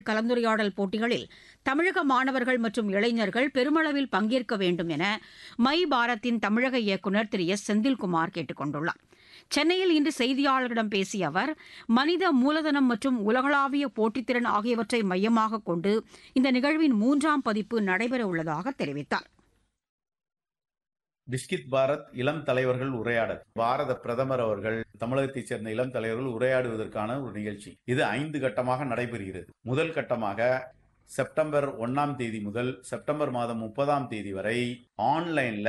கலந்துரையாடல் போட்டிகளில் தமிழக மாணவர்கள் மற்றும் இளைஞர்கள் பெருமளவில் பங்கேற்க வேண்டும் என மை பாரத்தின் தமிழக இயக்குநர் திரு எஸ் செந்தில்குமார் கேட்டுக் கொண்டுள்ளார் சென்னையில் இன்று செய்தியாளர்களிடம் பேசிய அவர் மனித மூலதனம் மற்றும் உலகளாவிய போட்டித்திறன் ஆகியவற்றை மையமாக கொண்டு இந்த நிகழ்வின் மூன்றாம் பதிப்பு நடைபெறவுள்ளதாக தெரிவித்தார் பிஸ்கித் பாரத் இளம் தலைவர்கள் உரையாடல் பாரத பிரதமர் அவர்கள் தமிழகத்தைச் சேர்ந்த இளம் தலைவர்கள் உரையாடுவதற்கான ஒரு நிகழ்ச்சி இது ஐந்து கட்டமாக நடைபெறுகிறது முதல் கட்டமாக செப்டம்பர் ஒன்னாம் தேதி முதல் செப்டம்பர் மாதம் முப்பதாம் தேதி வரை ஆன்லைன்ல